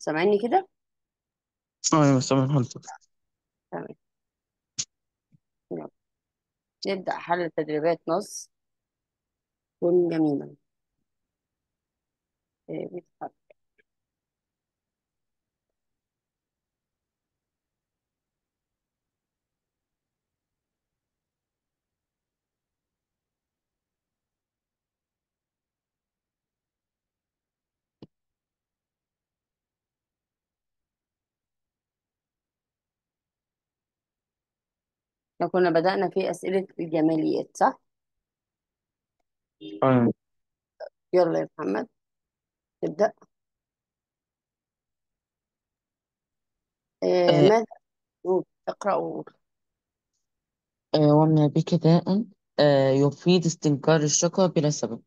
سامعني كده ايوه سامع حضرتك تمام يلا. نبدأ حل تدريبات نص كن جميلا إيه، بيتحرك. احنا كنا بدأنا في أسئلة الجماليات صح؟ ايوه يلا يا محمد تبدأ إيه، آه، ماذا قول اقرأ وقول آه، وما بك داء آه، يفيد استنكار الشكوى بلا سبب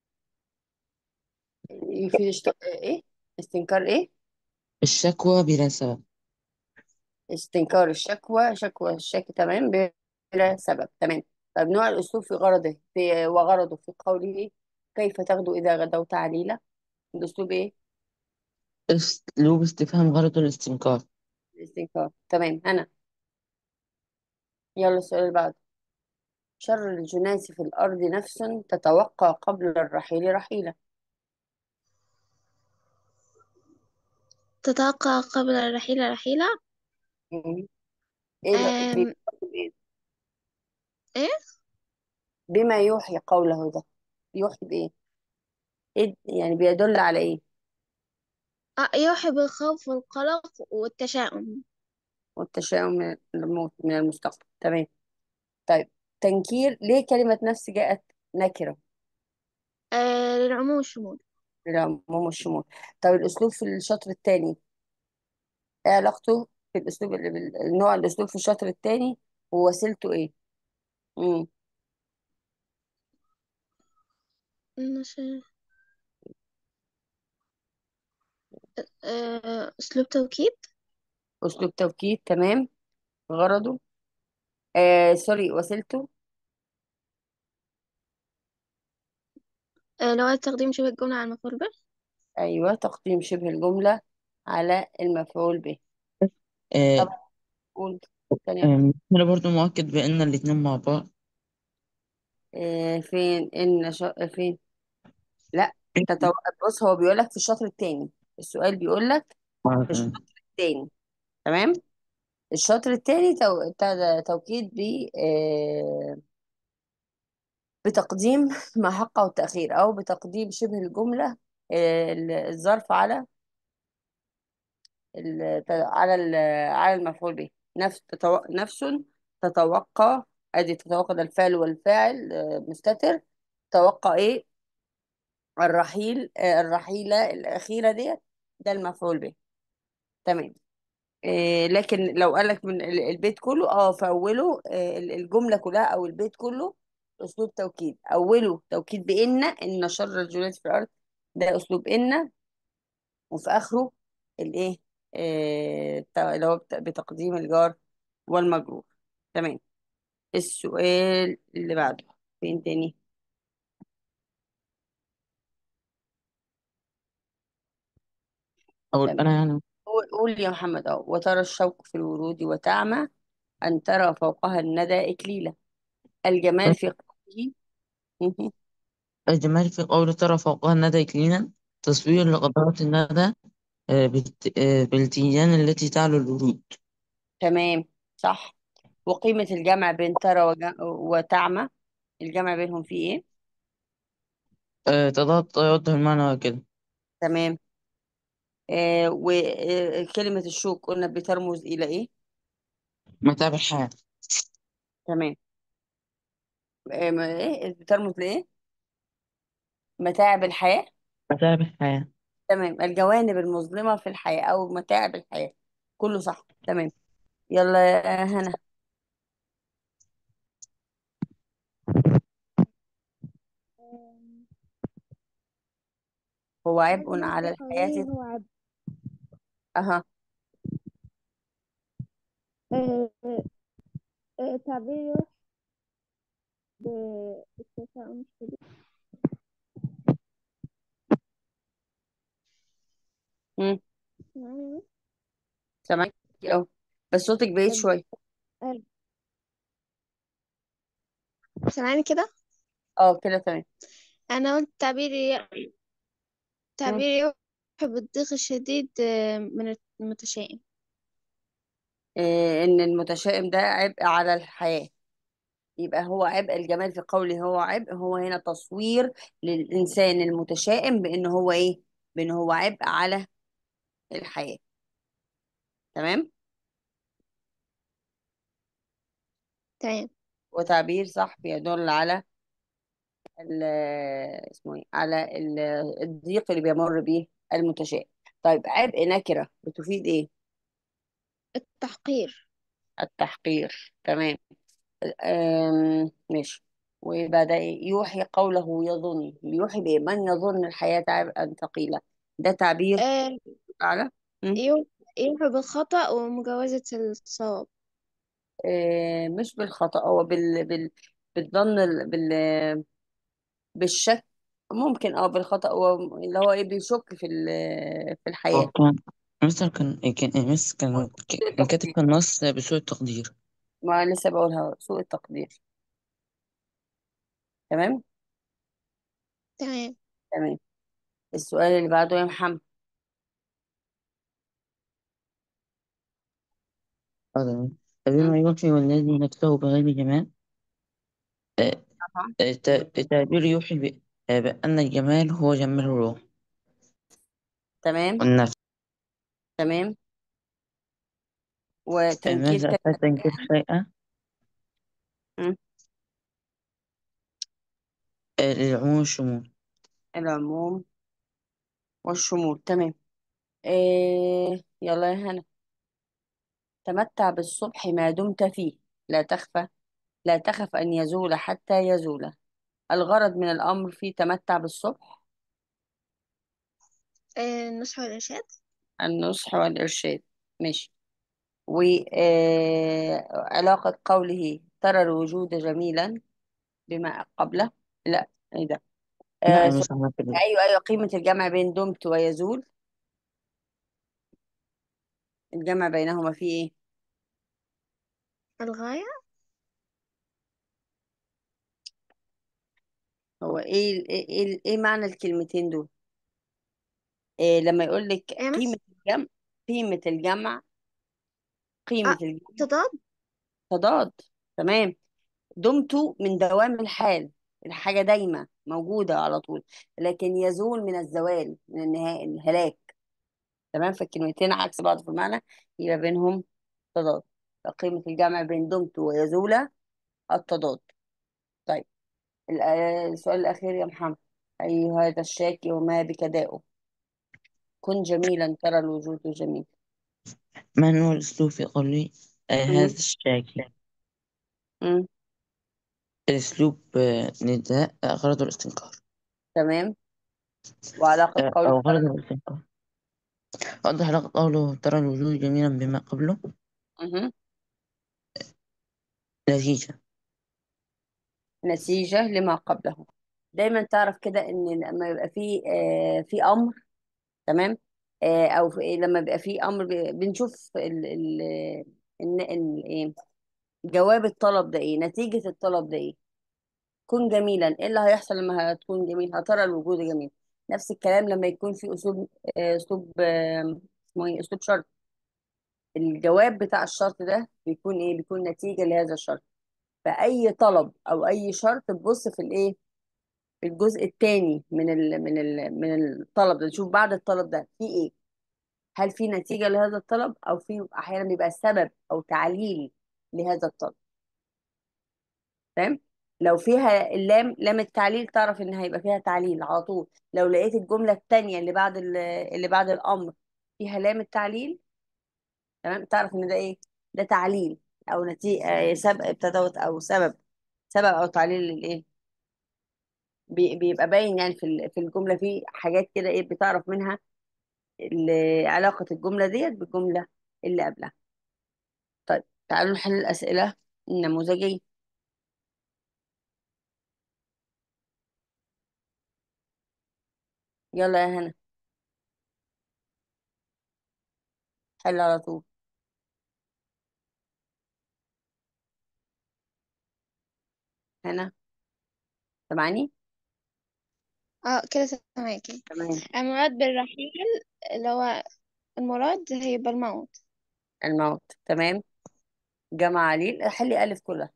يفيد اشت... ايه استنكار ايه الشكوى بلا سبب استنكار الشكوى شكوى الشك تمام بلا سبب تمام طب نوع الأسلوب في غرضه في وغرضه في قوله كيف تغدو إذا غدوت عليلة الأسلوب ايه اسلوب استفهام غرض الاستنكار الاستنكار تمام أنا يلا السؤال اللي بعده شر الجناس في الأرض نفس تتوقع قبل الرحيل رحيلة تتوقع قبل الرحيل رحيلة مم. إيه ده أم بي- بإيه؟ إيه بما يوحي قوله ده يوحي بإيه إيه يعني بيدل على إيه آه، يوحي بالخوف والقلق والتشاؤم والتشاؤم من الموت من المستقبل تمام طيب تنكير ليه كلمة نفس جاءت نكرة آه للعموم والشمول للعموم والشمول طب الأسلوب في الشطر الثاني إيه علاقته في الأسلوب اللي بال- النوع الأسلوب في الشطر الثاني ووسيلته إيه مم. مش آه أسلوب توكيد أسلوب توكيد تمام غرضه آه سوري وسيلته آه لو تقديم شبه الجملة على المفعول به أيوة تقديم شبه الجملة على المفعول به آه، طب قول تاني واحد. آه، أنا برضو مؤكد بأن الاتنين مع بعض آه فين إن ش... فين لا تتو... بص هو بيقول لك في الشطر التاني السؤال بيقول لك آه، في تمام. الشطر التاني تمام الشطر التاني تو... بتاع توكيد ب آه بتقديم ما حقه التأخير أو بتقديم شبه الجملة آه الظرف على ال- على ال- على المفعول به نفس تتو... نفس تتوقع ادي تتوقع ده الفعل والفاعل آه، مستتر توقع ايه الرحيل آه، الرحيلة الأخيرة ديت ده المفعول به تمام آه، لكن لو قال لك من ال- البيت كله اه فأوله آه، ال- الجملة كلها أو البيت كله أسلوب توكيد أوله توكيد بإن إن شر الجلاد في الأرض ده أسلوب إن وفي آخره الإيه آه، الت- اللي هو بت- بتقديم الجار والمجرور تمام السؤال اللي بعده فين تاني أقول تمام أنا يعني قول قول يا محمد اه وترى الشوق في الورود وتعمى أن ترى فوقها الندى إكليلا الجمال في قوله مهم. الجمال في قول ترى فوقها الندى كلينا تصوير لقطرات الندى آه، بالت- آه، بالتيجان التي تعلو الورود تمام صح وقيمة الجمع بين ترى وج- وتعمى الجمع بينهم فيه ايه آه، تضاد يوضح المعنى كده تمام آه وكلمة الشوق قلنا بترمز إلى ايه متاع الحياة تمام آه ما- ايه بترمز لإيه متاعب الحياة متاع الحياة تمام الجوانب المظلمة في الحياة أو متاعب الحياة كله صح تمام يلا يا هنا هو عبء الجمال في على قوله الحياة هو عبد أها آه آه تعبير بالتشاؤم الشديد مم. سامعك اهو بس صوتك بعيد طب شويه سامعني كده اه كده تمام انا قلت تعبيري مم. تعبيري يوحي بالضيق الشديد آه، من المتشائم إيه ان المتشائم ده عبء على الحياه يبقى هو عبء الجمال في قوله هو عبء هو هنا تصوير للإنسان المتشائم بأن هو إيه بأن هو عبء على الحياة تمام تمام وتعبير صح بيدل على ال- اسمه ايه على ال- الضيق اللي بيمر به المتشائم طيب عبء نكرة بتفيد ايه التحقير التحقير تمام أم، ماشي وبعد يوحي قوله يظن يوحي بإيه من يظن الحياة عبئا ثقيلة ده تعبير آه، على يو- يوحي بالخطأ ومجاوزة الصواب آه، مش بالخطأ هو بال... بال... بالظن ال- بال... بالشك ممكن اه بالخطأ هو اللي هو ايه بيشك في ال... في هو الحياة كان مستر كان كان مس كان سوء كان كاتب التقدير في النص بسوء التقدير ما لسه بقولها سوء التقدير تمام تمام تمام السؤال اللي بعده يا محمد هذا بما مم. يوحي والذي نفسه بغير جمال آه، أها. آه، تا- تعبير يوحي ب- آه، بأن الجمال هو جمال الروح تمام والنفس تمام آه، وتنكير ماذا كلمة أفاد تنكر شيئا مم. آه، للعموم والشمول العموم والشمول تمام إيه يلا يا هنا تمتع بالصبح ما دمت فيه لا تخفى لا تخف أن يزول حتى يزول الغرض من الأمر في تمتع بالصبح آه، النصح والإرشاد النصح والإرشاد ماشي وعلاقة قوله ترى الوجود جميلا بما قبله لا ايه ده لا آه يا سوري. مس عملت كده ايوه ايوه قيمة الجمع بين دمت ويزول الجمع بينهما فيه ايه الغاية هو ايه ال- ايه ايه, إيه معنى الكلمتين دول إيه لما يقول لك إيه قيمة مس الجمع قيمة الجمع قيمة آه الجمع تضاد تضاد تمام دمت من دوام الحال الحاجة دايمة موجودة على طول لكن يزول من الزوال من النهاية الهلاك تمام فالكلمتين عكس بعض في المعنى يبقى بينهم تضاد فقيمة الجمع بين دمت ويزول التضاد طيب ال- آه، السؤال الأخير يا محمد أي هذا الشاكي وما بك داؤه كن جميلا ترى الوجود جميل ما هو الأسلوب في قولي آه، مم. هذا الشاكي مم. الأسلوب آه، نداء آه، غرض الاستنكار تمام وعلاقة آه، قول أو غرض الاستنكار أوضح علاقة قوله ترى الوجود جميلا بما قبله مهم. نتيجة نتيجة لما قبله دايما تعرف كده ان لما يبقى في آه في امر تمام آه او في لما بيبقى في امر ب- بنشوف ال ال ال ال ايه جواب الطلب ده ايه نتيجة الطلب ده ايه كن جميلا ايه اللي هيحصل لما هتكون جميل هترى الوجود جميل نفس الكلام لما يكون في اسلوب آه، اسلوب آه، اسمه ايه اسلوب شرط الجواب بتاع الشرط ده بيكون ايه بيكون نتيجة لهذا الشرط فاي طلب او اي شرط تبص في الايه في الجزء الثاني من ال من ال من الطلب ده نشوف بعد الطلب ده في ايه هل في نتيجة لهذا الطلب او في احيانا بيبقى سبب او تعليل لهذا الطلب فاهم لو فيها اللام لام التعليل تعرف ان هيبقى فيها تعليل على طول لو لقيت الجملة التانية اللي بعد ال- اللي بعد الامر فيها لام التعليل تمام تعرف ان ده ايه ده تعليل او نتيجة سبب ابتدوت او سبب سبب او تعليل للايه بي- بيبقى باين يعني في ال- في الجملة في حاجات كده ايه بتعرف منها ال- علاقة الجملة ديت بالجملة اللي قبلها طيب تعالوا نحل الأسئلة النموذجية يلا يا هنا حل على طول هنا سامعني اه كده سامعاكي تمام المراد بالرحيل اللي هو المراد هيبقى الموت الموت تمام جمع عليل حلي ألف كلها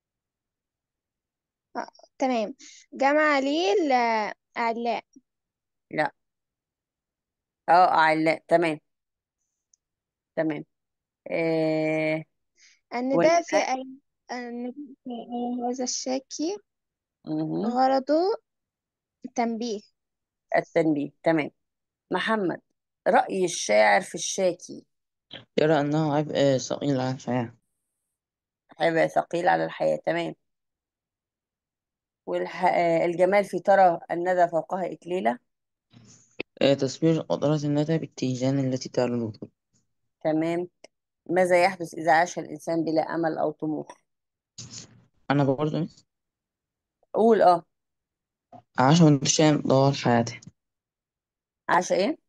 آه. تمام جمع ليل آه، أعلاء لا اه أعلاء تمام تمام آه النداء في والنداء أي النداء في أي هذا الشاكي مهم. غرضه التنبيه التنبيه تمام محمد رأي الشاعر في الشاكي يرى أنه عبء ثقيل على الحياة هيبقى ثقيل على الحياة تمام والجمال في ترى الندى فوقها إكليلة آه، تصوير قدرات الندى بالتيجان التي تعلو الوجود تمام ماذا يحدث إذا عاش الإنسان بلا أمل أو طموح أنا برضو قول اه عاش متشائم طوال حياته عاش إيه عاش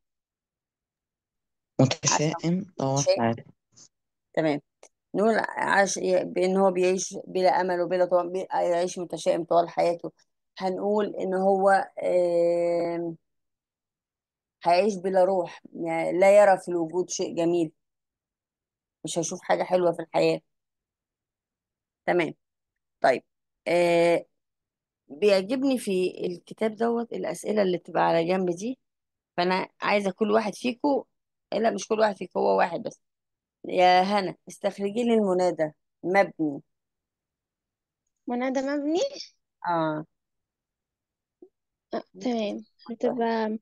متشائم طوال شيء حياته تمام نقول عاش إيه بإن هو بيعيش بلا أمل وبلا طموح بي- يعيش متشائم طوال حياته هنقول إن هو آم، هيعيش بلا روح يعني لا يرى في الوجود شيء جميل مش هيشوف حاجة حلوة في الحياة تمام طيب آه بيعجبني في الكتاب دوت الأسئلة اللي بتبقى على جنب دي فأنا عايزة كل واحد فيكم لا مش كل واحد فيكم هو واحد بس يا هنا استخرجي لي المنادى مبني منادى مبني اه آه. تمام هتبقى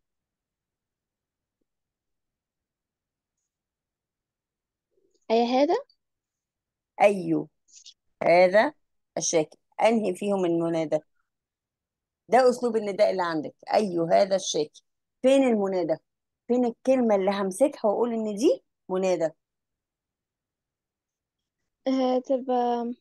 أي هذا أيو هذا الشاكي أنهي فيهم المنادى ده أسلوب النداء اللي عندك أيو هذا الشاكي فين المنادى فين الكلمة اللي همسكها وأقول إن دي منادى هتبقى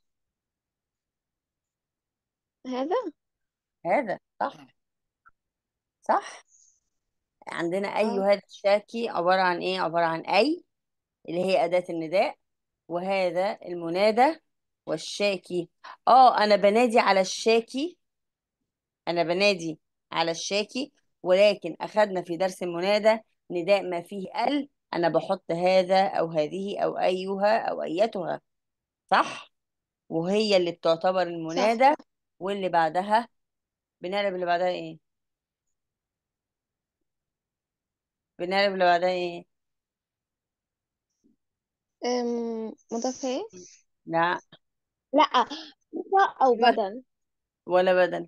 هذا هذا صح صح عندنا أي اه هذا الشاكي عبارة عن إيه عبارة عن أي اللي هي أداة النداء وهذا المنادى والشاكي اه أنا بنادي على الشاكي أنا بنادي على الشاكي ولكن أخذنا في درس المنادى نداء ما فيه ال أنا بحط هذا أو هذه أو أيها أو أيتها صح وهي اللي بتعتبر صح المنادى واللي بعدها بنقلب اللي بعدها إيه بنقلب اللي بعدها إيه أم، مضاف إيه؟ لا لا صفة أو أيوة بدل ولا بدل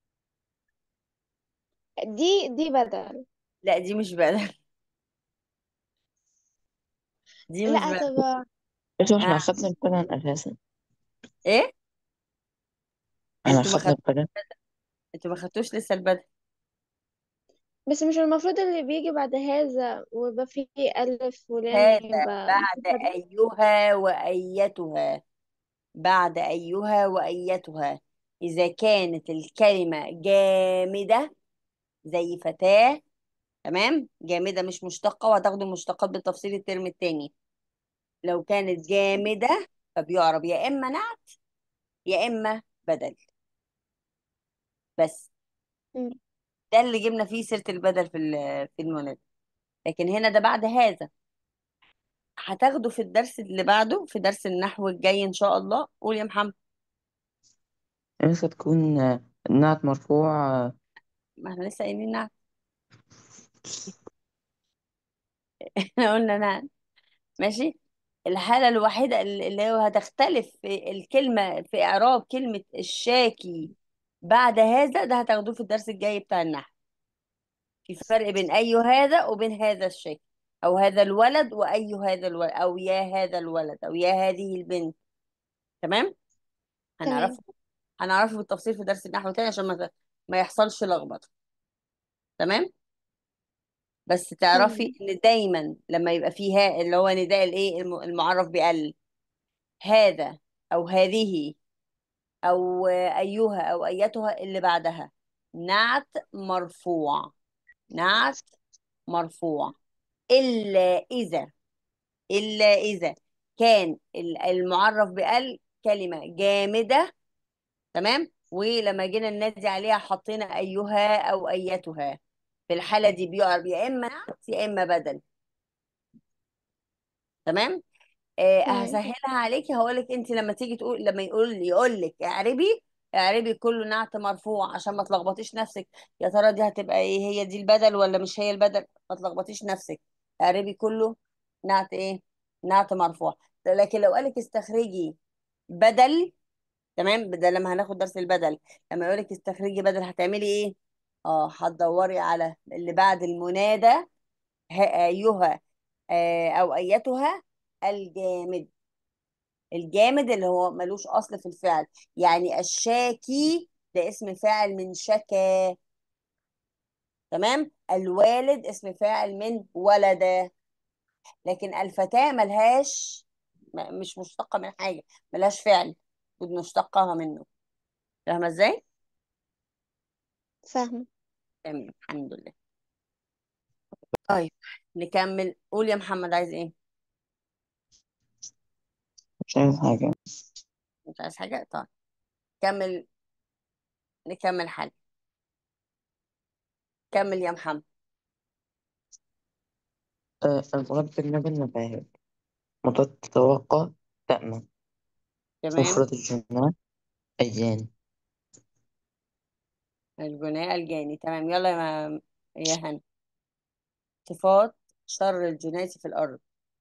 دي دي بدل لا دي مش بدل دي مش لا بدل هتبقى بس احنا آه. أخدنا البدن أساسا ايه احنا انتوا ما أخدنا خدتوش البدن انتوا ما خدتوش لسه البدل بس مش المفروض اللي بيجي بعد هذا ويبقى فيه ألف ولام هذا يبقى بعد بدل أيها وأيتها بعد أيها وأيتها إذا كانت الكلمة جامدة زي فتاة تمام جامدة مش مشتقة وهتاخدوا المشتقات بالتفصيل الترم التاني لو كانت جامدة فبيعرب يا إما نعت يا إما بدل بس مم. ده اللي جبنا فيه سيرة البدل في ال- في المناسبة لكن هنا ده بعد هذا هتاخده في الدرس اللي بعده في درس النحو الجاي ان شاء الله قول يا محمد إمتى تكون آه، النعت مرفوع آه، ما احنا لسه قايلين نعم احنا قلنا نعم ماشي الحالة الوحيدة اللي اللي هو هتختلف في الكلمة في إعراب كلمة الشاكي بعد هذا ده هتاخدوه في الدرس الجاي بتاع النحو في فرق بين أي هذا وبين هذا الشاكي أو هذا الولد وأي هذا الولد أو يا هذا الولد أو يا هذه البنت تمام تمام هنعرفه هنعرفه بالتفصيل في درس النحو تاني عشان ما ما يحصلش لخبطة تمام بس تعرفي تمام ان دايما لما يبقى فيها اللي هو نداء الايه الم- المعرف بال هذا او هذه او ايها او ايتها اللي بعدها نعت مرفوع نعت مرفوع الا اذا إلا إذا كان ال- المعرف بال كلمة جامدة تمام ولما جينا ننادي عليها حطينا أيها أو أيتها في الحالة دي بيعرب يا إما نعت يا إما بدل تمام آه، تمام هسهلها عليكي هقولك انت لما تيجي تقول لما يقول يقول لك اعربي اعربي كله نعت مرفوع عشان ما تلخبطيش نفسك يا ترى دي هتبقى ايه هي دي البدل ولا مش هي البدل ما تلخبطيش نفسك اعربي كله نعت ايه نعت مرفوع لكن لو قالك استخرجي بدل تمام بدل لما هناخد درس البدل لما يقولك استخرجي بدل هتعملي ايه اه هتدوري على اللي بعد المنادى ه- ايها آه، او ايتها الجامد الجامد اللي هو ملوش اصل في الفعل يعني الشاكي ده اسم فاعل من شكا تمام الوالد اسم فاعل من ولد لكن الفتاة ملهاش م- مش مشتقة من حاجة ملهاش فعل بنشتقها منه فاهمة ازاي؟ فاهمة تمام الحمد لله طيب نكمل قول يا محمد عايز ايه؟ مش عايز حاجة مش عايز حاجة؟ طيب كمل نكمل حل كمل يا محمد آه، الغرب النبي المباهج مضاد تتوقع تأمن تمام مفرد الجماع أيان الجناء الجاني تمام يلا يا ما- يا هنا صفات شر الجناس في الأرض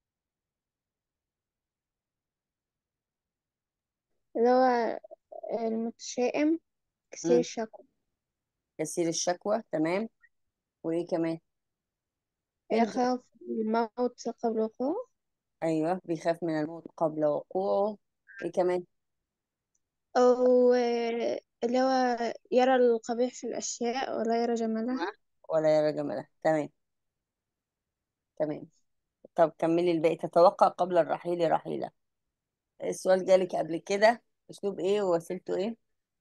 اللي هو المتشائم كثير مم. الشكوى كثير الشكوى تمام وإيه كمان إيه الج- يخاف الموت قبل وقوعه أيوه بيخاف من الموت قبل وقوعه إيه كمان أو آه، اللي هو يرى القبيح في الأشياء ولا يرى جمالها ولا يرى جمالها تمام تمام طب كملي الباقي تتوقع قبل الرحيل رحيلة السؤال جالك قبل كده أسلوب إيه ووسيلته إيه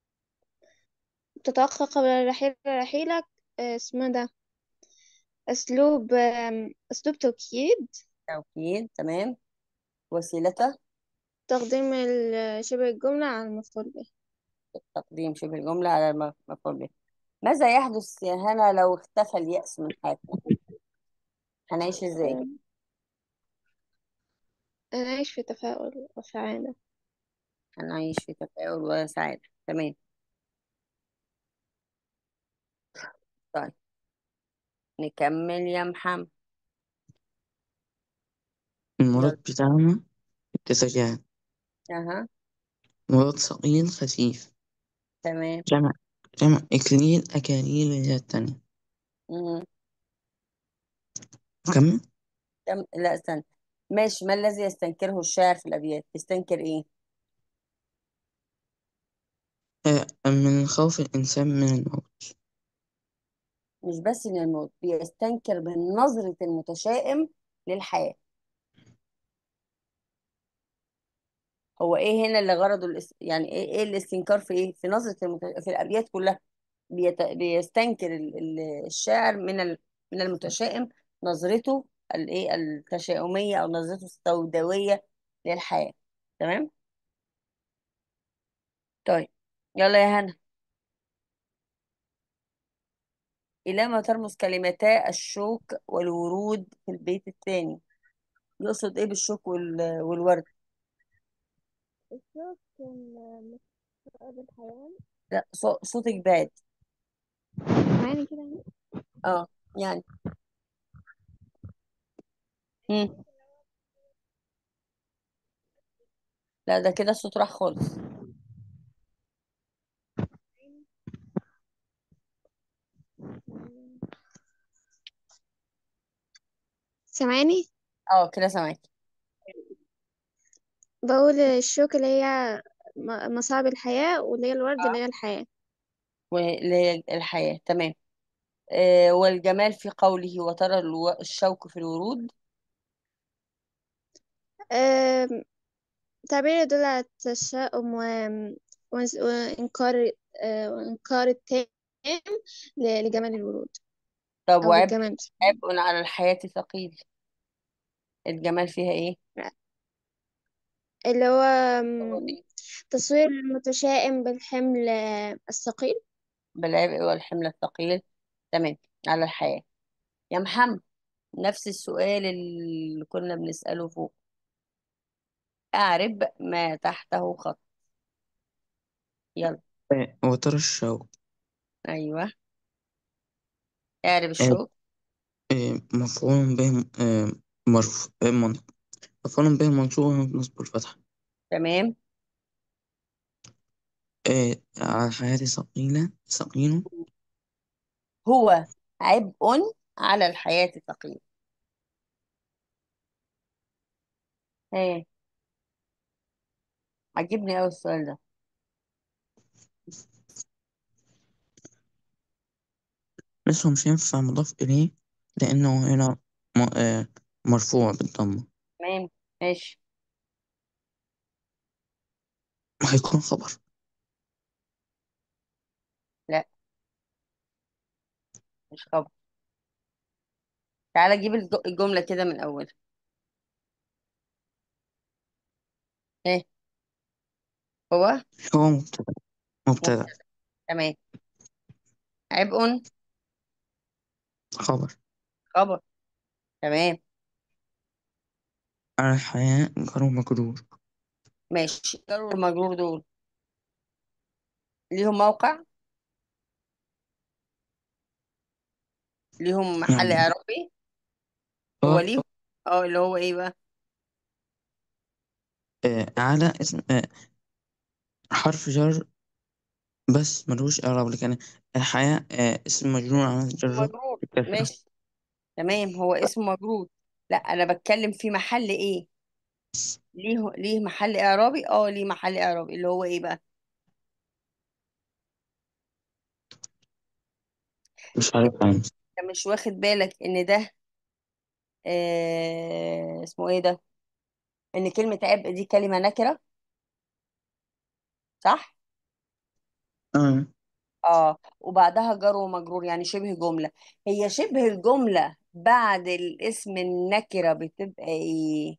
تتوقع قبل الرحيل رحيلك آه، اسمه ده أسلوب آم، أسلوب توكيد توكيد تمام وسيلته تقديم ال- شبه الجملة على المفعول به تقديم شبه الجملة على المفعول به ماذا يحدث يا هنا لو اختفى اليأس من حياتنا هنعيش إزاي آم، أنا أعيش في تفاؤل وسعادة هنعيش في تفاؤل وسعادة تمام طيب نكمل يا محمد المراد يلا بتاعنا اتساجان اها مراد ثقيل خفيف تمام جمع جمع إكليل أكاليل هي التانية مهم. كم تم... لا استنى ماشي ما الذي يستنكره الشاعر في الأبيات يستنكر ايه آه، من خوف الإنسان من الموت مش بس من الموت بيستنكر من نظرة المتشائم للحياة هو ايه هنا اللي غرضه الاس... يعني ايه ايه الاستنكار في ايه في نظرة المت... في الأبيات كلها بيت... بيستنكر ال... ال- الشاعر من ال... من المتشائم نظرته الايه التشاؤمية او نظرته السوداوية للحياة تمام طيب يلا يا هنا إلى ما ترمز كلمتا الشوك والورود في البيت الثاني يقصد ايه بالشوك وال... والورد الشوك كان مستقبل الحيوان لا صو... صوتك بعد معاني كده يعني اه يعني مم. لا ده كده الصوت راح خالص سامعاني اه كده سامعك بقول الشوك اللي هي م- مصاعب الحياة واللي هي الورد اللي هي الحياة واللي هي الحياة تمام آه والجمال في قوله وترى الو... الشوك في الورود أم، تعبير يدل على التشاؤم و... وإنس- وإنكار آه، وإنكار التام ل- لجمال الورود طب أو وعبء الجمال عبء على الحياة ثقيل الجمال فيها ايه اللي هو هو أم، دي تصوير المتشائم بالحمل آه، الثقيل بالعبء والحمل الثقيل تمام على الحياة يا محمد نفس السؤال اللي كنا بنسأله فوق أعرب ما تحته خط يلا آه، وترى الشوق أيوه أعرب آه، الشوق آه، مفعول به آه، مرفوع آه، من- مفعول به منصوب نصب الفتحة تمام آه، على الحياة ثقيلة ثقيل هو عبء على الحياة ثقيل ايه عجبني أوي السؤال ده لسه مش هينفع مضاف إليه لأنه هنا م- آه، مرفوع بالضمة تمام ماشي هيكون خبر لا مش خبر تعالى جيب الج- الجملة كده من أول ايه هو هو مبتدأ مبتدأ مبتدأ تمام عبء خبر خبر تمام على الحياة جار ومجرور ماشي جر والمجرور دول ليهم موقع ليهم محل يعني إعرابي هو اه ليهم اه اللي هو ايه بقى آه، على اسم آه، حرف جر بس ملوش إعراب لكن الحياة آه، اسم مجرور على جر مجرور بالكسرة ماشي تمام هو اسمه مجرور لا انا بتكلم في محل ايه ليه ليه محل اعرابي اه ليه محل اعرابي اللي هو ايه بقى مش عارف يعني انت مش واخد بالك ان ده آه اسمه ايه ده ان كلمة عبء دي كلمة نكرة صح اه اه وبعدها جر ومجرور يعني شبه جملة هي شبه الجملة بعد الاسم النكرة بتبقى ايه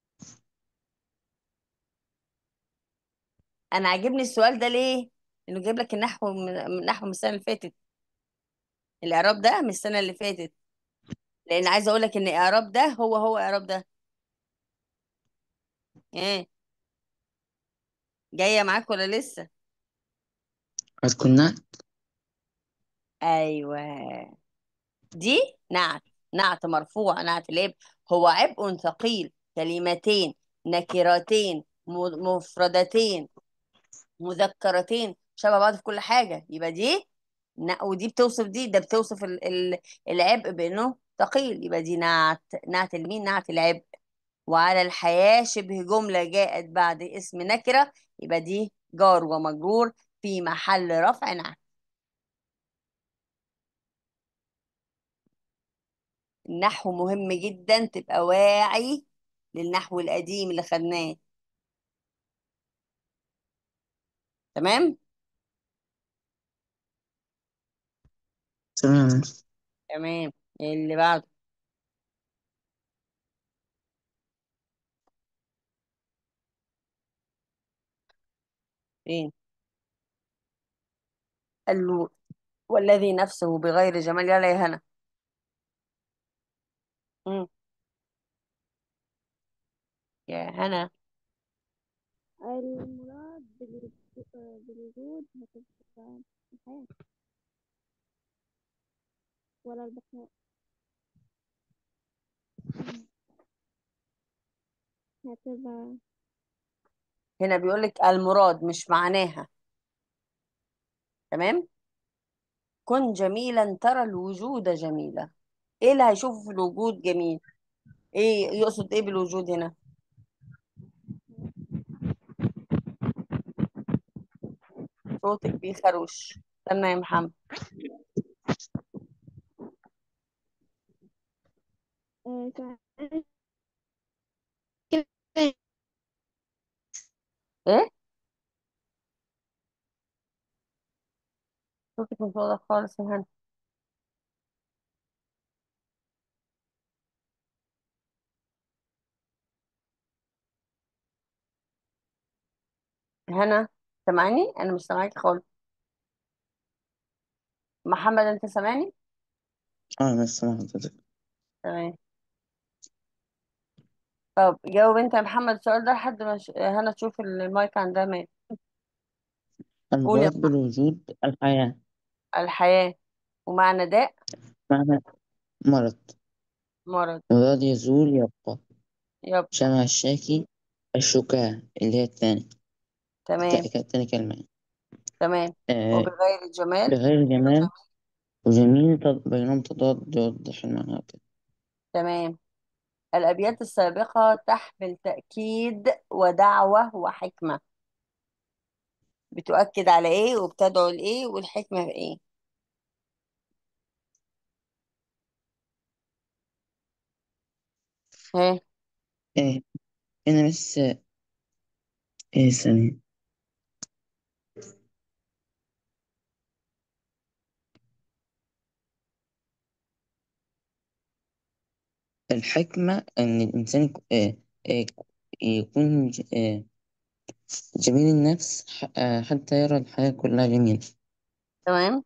انا عاجبني السؤال ده ليه انه جايب لك النحو من من- نحو من السنة اللي فاتت الاعراب ده من السنة اللي فاتت لان عايزة اقول لك ان اعراب ده هو هو اعراب ده ايه جاية معاك ولا لسه هتكون نعت ايوه دي نعت نعت مرفوع نعت الاب هو عبء ثقيل كلمتين نكرتين م- مفردتين مذكرتين شبه بعض في كل حاجة يبقى دي ن- ودي بتوصف دي ده بتوصف ال- ال- العبء بأنه ثقيل يبقى دي نعت نعت المين نعت العبء وعلى الحياة شبه جملة جاءت بعد اسم نكرة يبقى دي جار ومجرور في محل رفع نعت النحو مهم جدا تبقى واعي للنحو القديم اللي خدناه تمام تمام تمام اللي بعده فين قال له والذي نفسه بغير جمال يلا يا هنا مم. يا هنا المراد بالوجود بالوجود هتبقى الحياة ولا البقاء هتبقى هنا بيقول لك المراد مش معناها تمام كن جميلا ترى الوجود جميلة ايه اللي هيشوفه في الوجود جميل ايه يقصد ايه بالوجود هنا صوتك بيخروش استنى يا محمد آه، كان ايه صوتك مش واضح خالص يا هنا هنا سامعني انا مش سامعاكي خالص محمد انت سامعني اه أنا سامع حضرتك تمام طب جاوب انت يا محمد السؤال ده لحد ما ش... هنا تشوف المايك عندها مات قول يا المراد محمد بالوجود الحياة الحياة ومعنى داء معنى مرض مرض مضاد يزول يبقى يبقى شمع الشاكي الشكاة اللي هي الثاني تمام التاني كلمة تمام آه وبغير الجمال بغير جمال وجميل تض- بينهم تضاد يوضح المعنى وكده تمام الأبيات السابقة تحمل تأكيد ودعوة وحكمة بتؤكد على إيه وبتدعو لإيه والحكمة في إيه ها آه هنا بس آه ثانية الحكمة إن الإنسان يك- آه آه يكون ج- آه جميل النفس ح- آه حتى يرى الحياة كلها جميلة تمام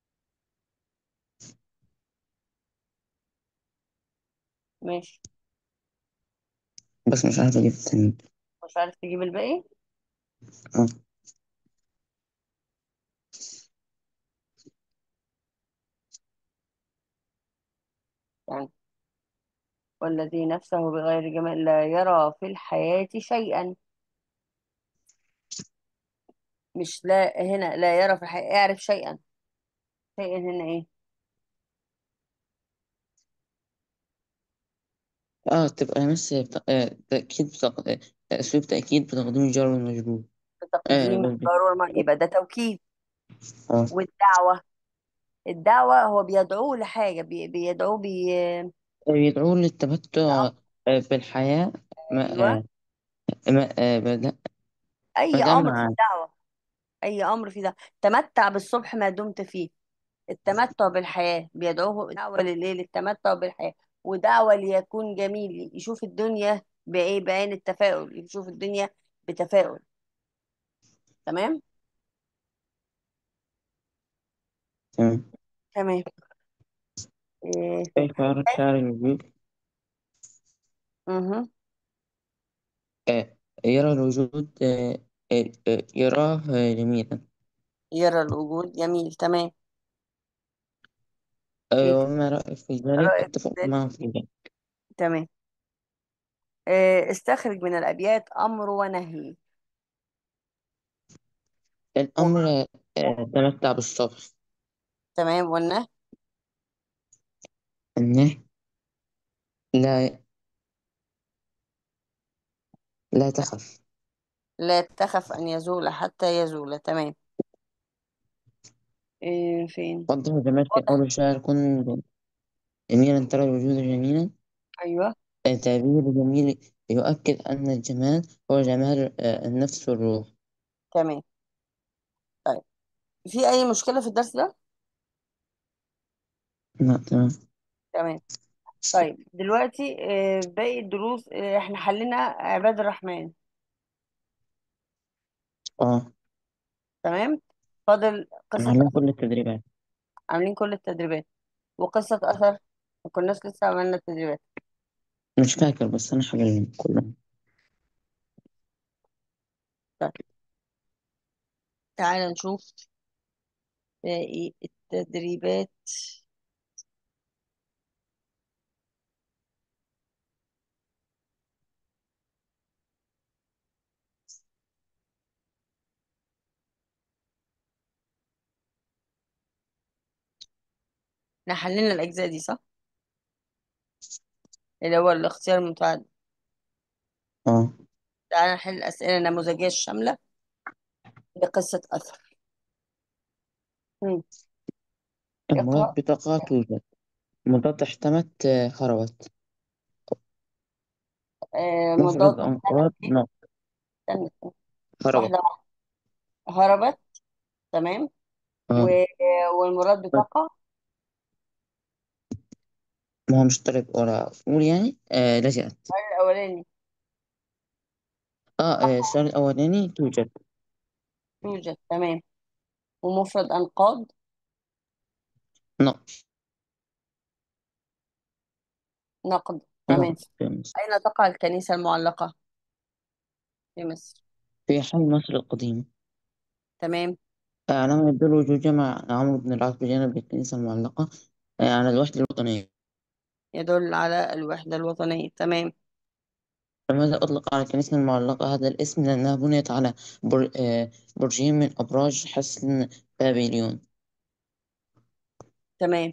ماشي بس مش عارف أجيب التاني مش عارف تجيب الباقي اه يعني والذي نفسه بغير جمال لا يرى في الحياة شيئا مش لا هنا لا يرى في الحياة اعرف شيئا شيئا هنا ايه اه تبقى بس بت- آه تأكيد بتق... آه أسلوب تأكيد بتقديم الجار والمجرور آه بتقديم بس بس- الضرورة ما- يبقى ده توكيد اه والدعوة الدعوة هو بيدعوه لحاجة بي- بيدعوه بي بيدعو للتمتع الأمر آه بالحياة ما أيوه آه ما آه ما ما أي دام أمر في معاه الدعوة أي أمر في ده تمتع بالصبح ما دمت فيه التمتع بالحياة بيدعوه دعوة لليل التمتع بالحياة ودعوة ليكون جميل يشوف الدنيا بإيه بعين التفاؤل يشوف الدنيا بتفاؤل تمام تمام تمام إيه في كيف يرى الشاعر الوجود اها آه يرى الوجود آه آه آه يراه آه جميلا يرى الوجود جميل تمام ايه آه تاني؟ وما رأي في ذلك رأيك اتفق في ذلك معه في ذلك تمام إيه استخرج من الأبيات أمر ونهي و... الأمر آه تمتع بالصبر تمام والنهي أنه لا لا تخف لا تخف أن يزول حتى يزول تمام إيه فين وضح جمال في واضح قول الشاعر كن جميلا ترى الوجود جميلا أيوه آه تعبير جميل يؤكد أن الجمال هو جمال آه النفس والروح تمام طيب في أي مشكلة في الدرس ده نعم تمام تمام طيب دلوقتي آه، باقي الدروس آه، احنا حلينا عباد الرحمن اه تمام فاضل قصة عاملين أثر كل التدريبات عاملين كل التدريبات وقصة أثر ما كناش لسه عملنا التدريبات مش فاكر بس أنا حللهم كلهم طيب تعالى نشوف باقي التدريبات احنا حلينا الأجزاء دي صح اللي هو الاختيار المتعدد اه تعالى نحل الأسئلة النموذجية الشاملة لقصة أثر مم. اقرأ المراد بطاقة توجد مضاد احتمت آه، هربت آه، مضاد مفرد أنقاض نق استنى استنى. هربت واحدة واحدة هربت تمام و... اه والمراد بطاقة ما هو مش طلب ولا قول يعني آه لجأت السؤال الأولاني اه آه، السؤال الأولاني توجد توجد تمام ومفرد أنقاض نقد نقد تمام نقد في مصر أين تقع الكنيسة المعلقة في مصر في حي مصر القديمة تمام على يدل وجود جمع عمرو بن العاص بجانب الكنيسة المعلقة آه، على الوحدة الوطنية يدل على الوحدة الوطنية تمام لماذا أطلق على الكنيسة المعلقة هذا الاسم؟ لأنها بنيت على بر... آه، برجين من أبراج حصن بابليون تمام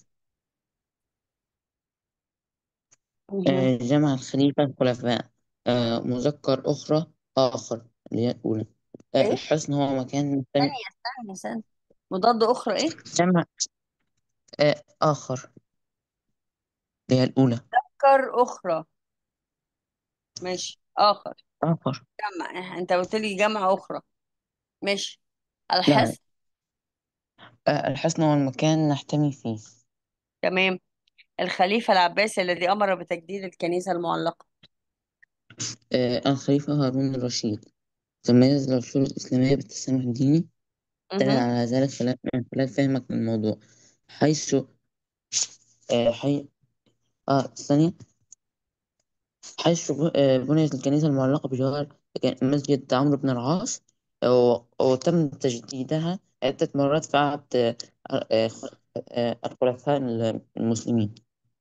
مهم. آه، جمع الخليفة الخلفاء آه، مذكر أخرى آخر اللي هي الأولى آه، إيه الحصن هو مكان مجتمع ثانية ثانية ثانية مضاد أخرى إيه جمع آه، آخر اللي هي الأولى فكر أخرى ماشي آخر آخر جمع أنت قلت لي جمع أخرى ماشي لا الحصن آه، الحصن هو المكان نحتمي فيه تمام الخليفة العباسي الذي أمر بتجديد الكنيسة المعلقة آه، الخليفة هارون الرشيد تميز العصور الإسلامية بالتسامح الديني دل مهم. على ذلك خلال- من خلال فهمك للموضوع حيث آه، حي... آه ثانية حيث ب- آه، بنيت الكنيسة المعلقة بجوار مسجد عمرو بن العاص و- وتم تجديدها عدة مرات في عهد آه، آه، آه، الخلفاء المسلمين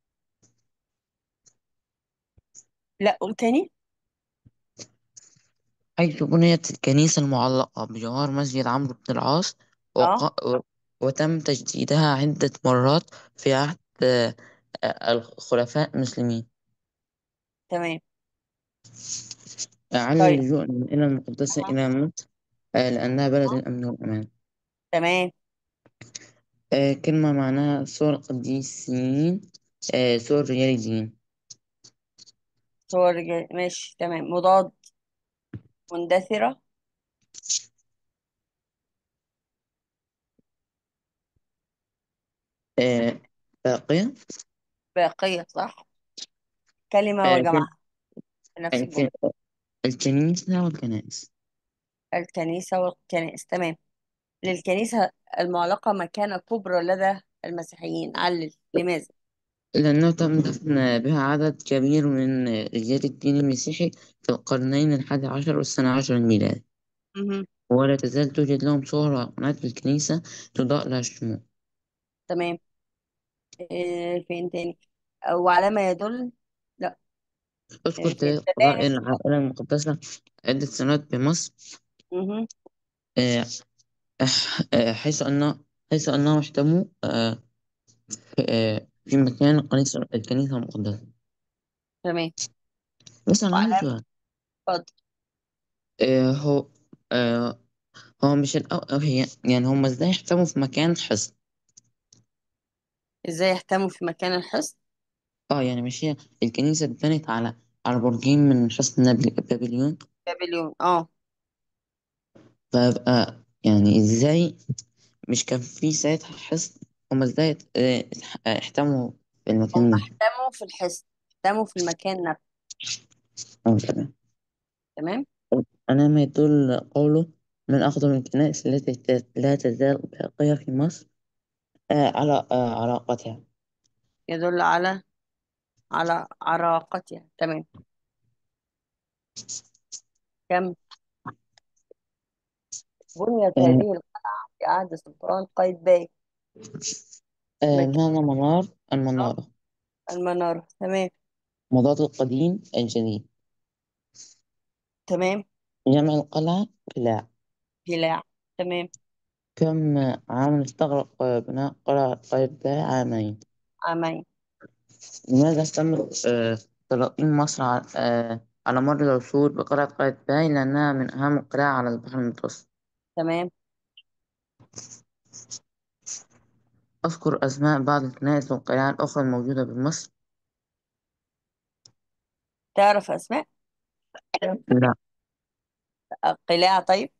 لا قول تاني حيث بنيت الكنيسة المعلقة بجوار مسجد عمرو بن العاص اه وق... و- وتم تجديدها عدة مرات في عهد آه، آه، الخلفاء المسلمين تمام على طيب اللجوء من إلى المقدسة مهم. إلى مصر آه، لأنها بلد الأمن والأمان تمام آه، كلمة معناها سور القديسين آه، سور رجال الدين صور رجال ماشي تمام مضاد مندثرة آه، باقية باقية صح كلمة آه، كل- وجمعها في نفس الجملة الك- الكنيسة والكنائس الكنيسة والكنائس تمام للكنيسة المعلقة مكانة كبرى لدى المسيحيين علل لماذا لأنه تم دفن بها عدد كبير من رجال الدين المسيحي في القرنين الحادي عشر والثاني عشر الميلادي مهم. ولا تزال توجد لهم صور وأيقونات في الكنيسة تضاء لها الشموع تمام إيه فين تاني وعلى ما يدل لا أذكر إيه في تاريخ قضاء التباهي العائلة المقدسة عدة سنوات بمصر مهم. آه، آه، حيث أن حيث أنهم احتموا آه، آه، في مكان الكنيسة الكنيسة المقدسة تمام بس أنا عندي وعلى سؤال اتفضل آه، هو آه، هو مش الأول هي يعني هم إزاي احتموا في مكان حصن ازاي يهتموا في مكان الحصن اه يعني مش هي الكنيسة اتبنت على على برجين من حصن نابل- بابليون بابليون اه فيبقى يعني ازاي مش كان في ساعتها حصن هم ازاي اه، اه، احتموا في هم المكان ده اهتموا في الحصن اهتموا في المكان نفسه اه تمام تمام أنا ما يدل قوله من أقدم الكنائس التي ت- لا تزال باقية في مصر آه على آه علاقتها يدل على على عراقتها تمام كم بنيت آه هذه القلعة في عهد سلطان قايتباي آه مكان معنى منار المنارة المنارة تمام مضاد القديم الجديد تمام جمع القلعة قلاع هلاع تمام كم عام استغرق آه، بناء قلعة قايتباي عامين عامين لماذا استمرت آه، سلاطين مصر على, آه، على مر العصور بقلعة قايتباي لأنها من أهم القلاع على البحر المتوسط تمام أذكر أسماء بعض الكنائس والقلاع الأخرى الموجودة بمصر تعرف أسماء لا قلاع طيب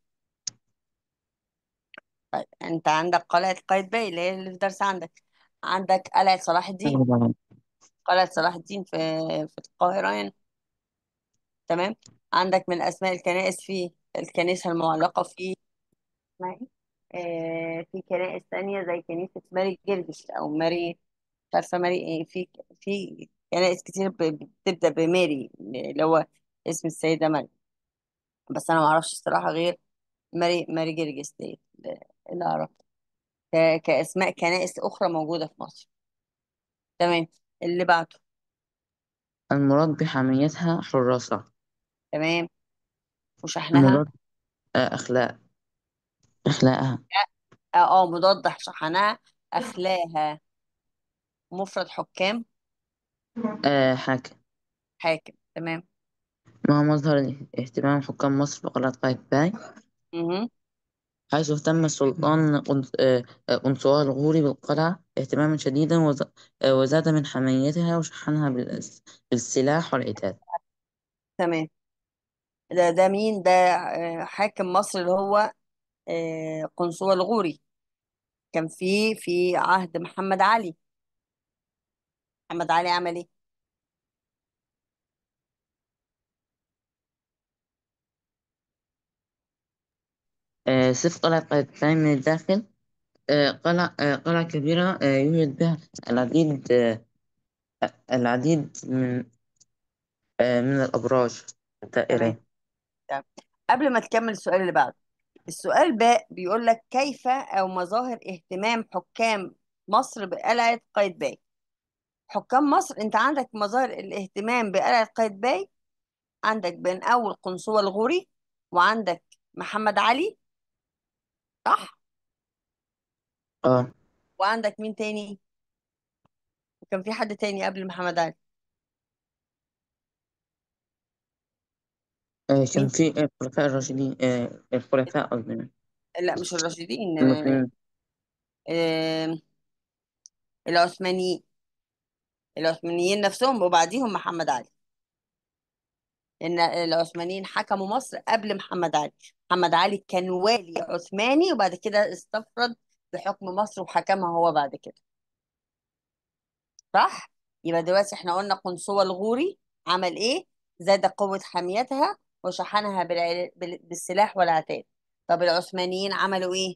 طيب أنت عندك قلعة قايتباي اللي هي اللي في درس عندك عندك قلعة صلاح الدين قلعة صلاح الدين في في القاهرة يعني تمام عندك من أسماء الكنائس في الكنيسة المعلقة في اسمها ايه آه في كنائس تانية زي كنيسة ماري جرجس او ماري مش عارفة ماري ايه في في كنائس كتير ب- بتبدأ بماري اللي هو اسم السيدة مريم بس انا ما اعرفش الصراحة غير ماري ماري جرجس دي اللي اعرفها ك- كاسماء كنائس اخرى موجودة في مصر تمام اللي بعده المراد بحميتها حراسة تمام وشحنها المراد آه، أخلاق أخلاقها اه آه، مضاد شحنها اخلاها مفرد حكام آه، حاكم حاكم تمام ما هو مظهر اهتمام حكام مصر بقلعة قايتباي مهم. حيث اهتم السلطان قنص- آه، آه، قنصوة الغوري بالقلعة اهتماما شديدا وز- آه، وزاد من حمايتها وشحنها بالس- بالسلاح والعتاد تمام ده ده مين ده آه، حاكم مصر اللي هو آه، قنصوة الغوري كان في في عهد محمد علي محمد علي عمل ايه آه، سيف قلعة قايتباي من الداخل آه، قلعة آه، قلعة كبيرة آه، يوجد بها العديد آه، العديد من آه، من الأبراج تمام الدائرية تمام قبل ما تكمل السؤال اللي بعده السؤال باء بيقول لك كيف او مظاهر اهتمام حكام مصر بقلعة قايتباي حكام مصر انت عندك مظاهر الاهتمام بقلعة قايتباي عندك بين اول قنصوة الغوري وعندك محمد علي صح اه وعندك مين تاني وكان في حد تاني قبل محمد علي آه، مين كان في آه، الخلفاء الراشدين آه، الخلفاء قصدي لا مش الراشدين آه، المسلمين آه، العثمانيين العثمانيين نفسهم وبعديهم محمد علي ان العثمانيين حكموا مصر قبل محمد علي محمد علي كان والي عثماني وبعد كده استفرد بحكم مصر وحكمها هو بعد كده صح يبقى دلوقتي احنا قلنا قنصوة الغوري عمل ايه زاد قوة حميتها وشحنها بالع- بال- بالسلاح والعتاد طب العثمانيين عملوا ايه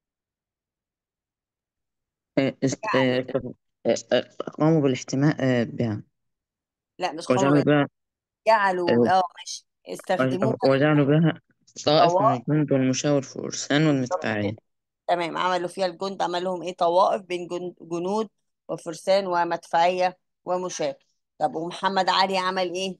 آه، است- آه، آه، آه، قاموا بالاحتماء آه، بها لا مش قوموا وجعلوا بال- بها جعلوا آه، اه ماشي استخدموها وجعلوا بها طائف من طوائف الجند والمشاة والفرسان بالظبط كده والمدفعية تمام عملوا فيها الجند عملهم ايه طوائف بين جن- جنود وفرسان ومدفعية ومشاة طب ومحمد علي عمل ايه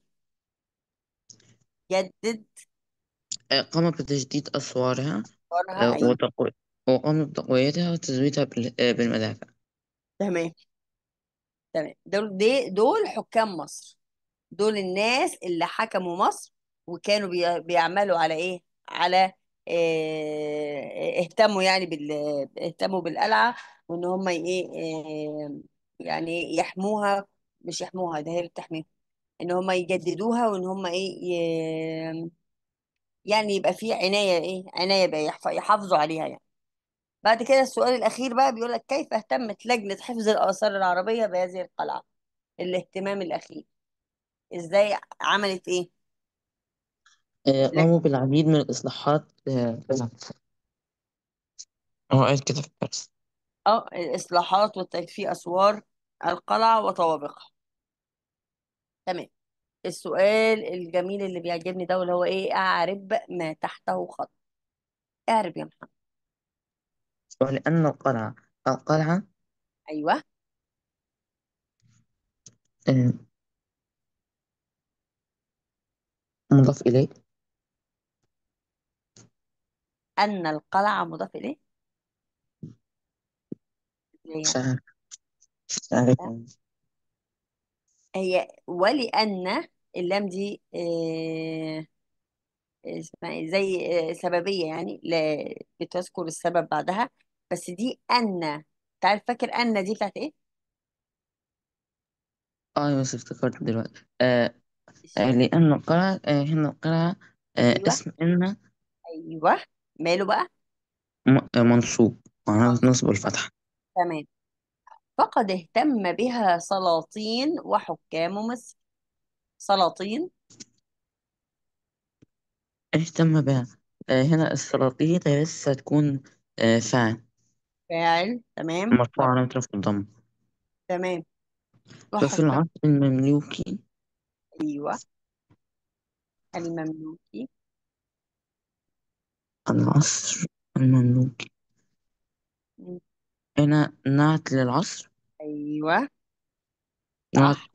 جدد آه، قام بتجديد أسوارها دورها آه، ايوه وتقوي وقام بتقويتها وتزويدها بال- آه، بالمدافع تمام تمام دول دي دول حكام مصر دول الناس اللي حكموا مصر وكانوا بي- بيعملوا على ايه على اه اهتموا يعني بال اهتموا بالقلعة وان هم ايه اه يعني يحموها مش يحموها ده هي اللي بتحميها ان هم يجددوها وان هم ايه ي... يعني يبقى في عناية ايه عناية بقى يحف- يحافظوا عليها يعني بعد كده السؤال الأخير بقى بيقول لك كيف اهتمت لجنة حفظ الآثار العربية بهذه القلعة الاهتمام الأخير ازاي عملت ايه آه، لجنة قاموا بالعديد من الإصلاحات آه، هو قال كده في الدرس اه الإصلاحات وتجفيف أسوار القلعة وطوابقها تمام السؤال الجميل اللي بيعجبني ده اللي هو ايه اعرب ما تحته خط اعرب يا محمد ولأن القلعة القلعة ايوه آه، مضاف إليه ان القلعة مضاف اليه اللي مش هي عارف مش عارف يعني. هي ولأن اللام دي آه، اسمها إيه؟ زي آه، سببية يعني لا بتذكر السبب بعدها بس دي أن تعرف فاكر أن دي بتاعت إيه؟ اه بس افتكرت دلوقتي آه آه، لأن القلعة آه هنا القلعة آه أيوه اسم إن أيوه ماله بقى؟ م- آه، منصوب معناه منصوب نصب الفتحة تمام فقد اهتم بها سلاطين وحكام مصر سلاطين اهتم بها آه هنا السلاطين لسه تكون آه فاعل فاعل تمام مرفوع طب علامة رفع الضم تمام ففي تحفة العصر المملوكي أيوه المملوكي العصر المملوكي مم. هنا نعت للعصر أيوه نعت صح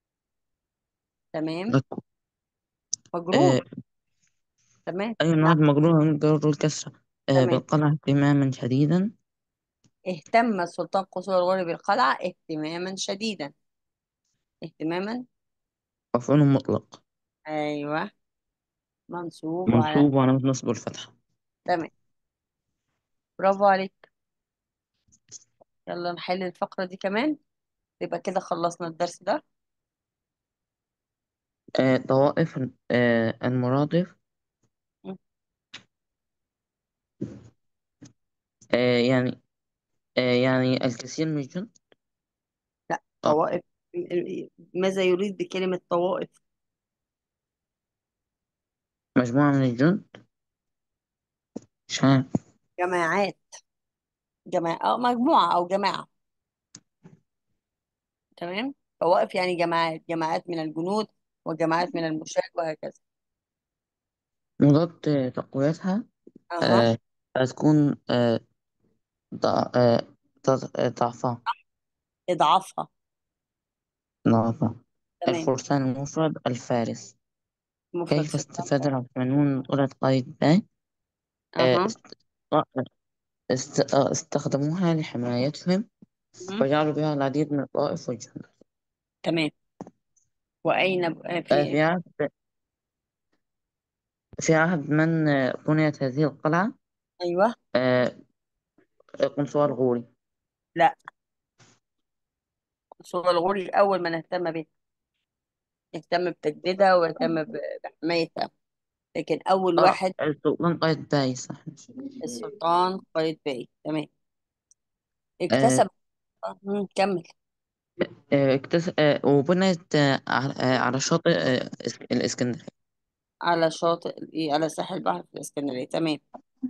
تمام آه مجرور تمام أي نعم نعت مجرور من جر الكسرة آه تمام بالقلع اهتماما شديدا اهتم السلطان قصور الغور بالقلعة اهتماما شديدا اهتماما مفعول مطلق أيوه منصوب على منصوب وعلامة نصب الفتحة تمام برافو عليك يلا نحل الفقرة دي كمان يبقى كده خلصنا الدرس ده آه طوائف آه المرادف مم. آه يعني آه يعني الكثير من الجن لا آه طوائف ماذا يريد بكلمة طوائف مجموعة من الجن مش عارف جماعات جماعة أو مجموعة أو جماعة تمام طوائف يعني جماعات جماعات من الجنود وجماعات من المشاة وهكذا مضاد آه، تقويتها أها آه هتكون آه ضع- آه، ضع- آه، ضعفها إضعافها ضعفها تمام الفرسان المفرد الفارس مفرد كيف فرسان استفاد العثمانيون من قدرة قايتباي آه أها است... آه، است... آه، استخدموها لحمايتهم مم. وجعلوا بها العديد من الطائف والجنود تمام وأين ب- آه، آه في في عهد في عهد من آه، بنيت هذه القلعة أيوه آه قنصوة الغوري لا سوق الغوري أول من اهتم بها اهتم بتجديدها واهتم ب- بحمايتها لكن أول اه واحد السلطان قايتباي صح السلطان قايتباي تمام آه اكتسب آه، مم، كمل آه اكتس... آه وبنيت آه على آه على شاطئ آه إس- الإسكندرية على شاطئ إيه على ساحل البحر في الإسكندرية تمام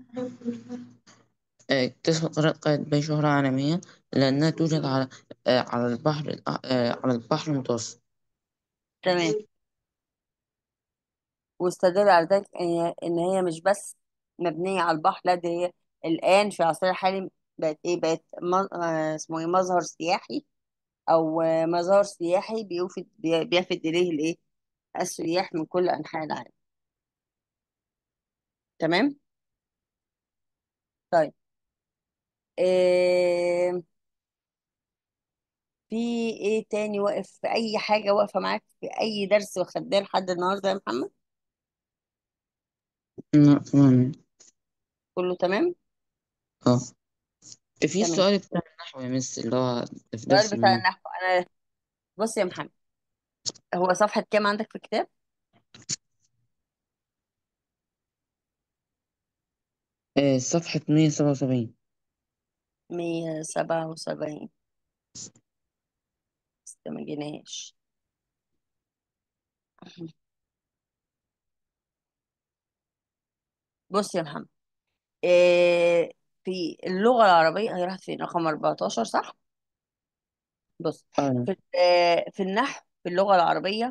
آه، اكتسبت قلعة قايتباي شهرة عالمية لأنها توجد على آه على البحر الأ- آه على البحر المتوسط تمام واستدل على ذلك ان هي إن هي مش بس مبنيه على البحر لا دي هي الان في عصرنا الحالي بقت ايه بقت م- آه، اسمه ايه مظهر سياحي او آه، مزار سياحي بيوفد بي- بيفد اليه الايه السياح من كل انحاء العالم تمام طيب إيه في ايه تاني واقف في اي حاجه واقفه معاك في اي درس وخدناه لحد النهارده يا محمد نعم تمام كله تمام اه في تمام السؤال بتاع النحو يا مس اللي هو في السؤال درس بتاع الماء النحو انا بص يا محمد هو صفحه كام عندك في الكتاب آه صفحة 177 177 بس ما جيناش بص يا محمد إيه في اللغة العربية هي راحت فين رقم 14 صح؟ بص اه في آه، في النحو في اللغة العربية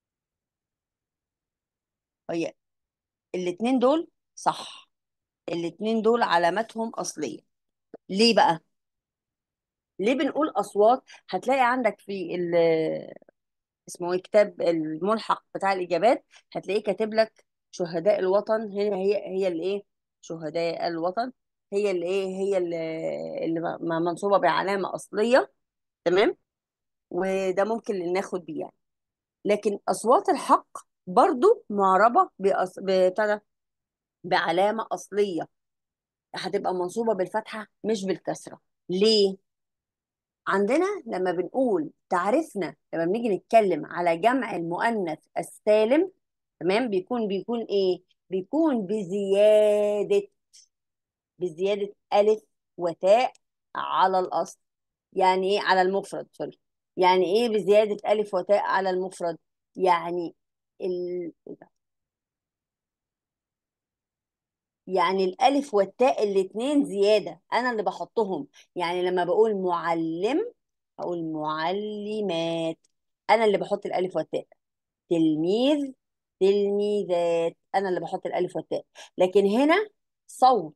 هي الاتنين دول صح الاتنين دول علاماتهم أصلية ليه بقى؟ ليه بنقول أصوات؟ هتلاقي عندك في ال اسمه ايه كتاب الملحق بتاع الإجابات هتلاقيه كاتب لك شهداء الوطن هنا هي هي الايه؟ شهداء الوطن هي اللي ايه؟ هي اللي, اللي م- منصوبة بعلامة أصلية تمام؟ وده ممكن ناخد بيه يعني لكن اصوات الحق برضو معربه بأص... بتاع ده بعلامه اصليه هتبقى منصوبه بالفتحه مش بالكسره ليه عندنا لما بنقول تعرفنا لما بنيجي نتكلم على جمع المؤنث السالم تمام بيكون بيكون ايه بيكون بزياده بزياده الف وتاء على الاصل يعني ايه على المفرد سوري يعني ايه بزياده الف وتاء على المفرد يعني ال... يعني الألف والتاء الاتنين زيادة أنا اللي بحطهم يعني لما بقول معلم أقول معلمات أنا اللي بحط الألف والتاء تلميذ تلميذات أنا اللي بحط الألف والتاء لكن هنا صوت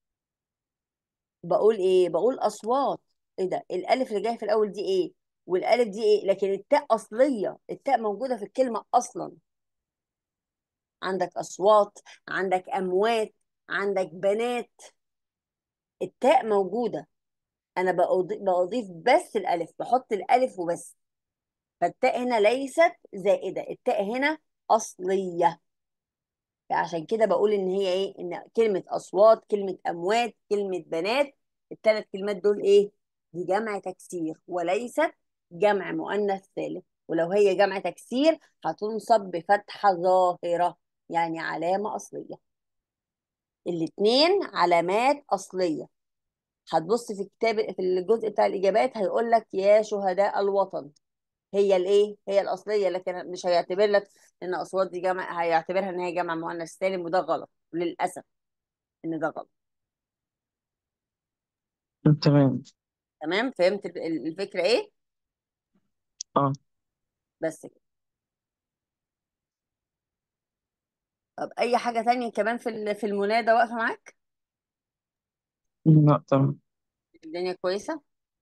بقول إيه بقول أصوات إيه ده الألف اللي جاية في الأول دي إيه والألف دي إيه لكن التاء أصلية التاء موجودة في الكلمة أصلا عندك أصوات عندك أموات عندك بنات التاء موجودة أنا بأضيف, بأضيف بس الألف بحط الألف وبس فالتاء هنا ليست زائدة التاء هنا أصلية عشان كده بقول إن هي إيه إن كلمة أصوات كلمة أموات كلمة بنات الثلاث كلمات دول إيه دي جمع تكسير وليست جمع مؤنث ثالث ولو هي جمع تكسير هتنصب بفتحة ظاهرة يعني علامة أصلية الاتنين علامات أصلية هتبص في الكتاب في الجزء بتاع الإجابات هيقول لك يا شهداء الوطن هي الايه هي الأصلية لكن مش هيعتبر لك إن أصوات دي جمع هيعتبرها إن هي جمع مؤنث سالم وده غلط للأسف إن ده غلط تمام تمام فهمت ال- الفكرة إيه اه بس كده طب أي حاجة تانية كمان في ال- في المنادى واقفة معاك لا تمام الدنيا كويسة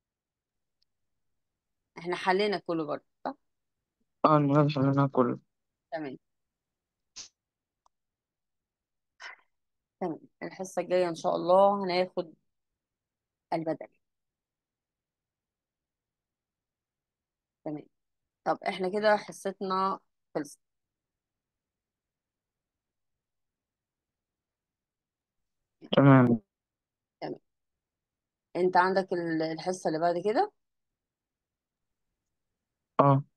احنا حلينا كله برضه صح اه المناسبة حليناها كله تمام تمام الحصة الجاية إن شاء الله هناخد البدل تمام طب احنا كده حصتنا خلصت تمام تمام انت عندك ال- الحصة اللي بعد كده اه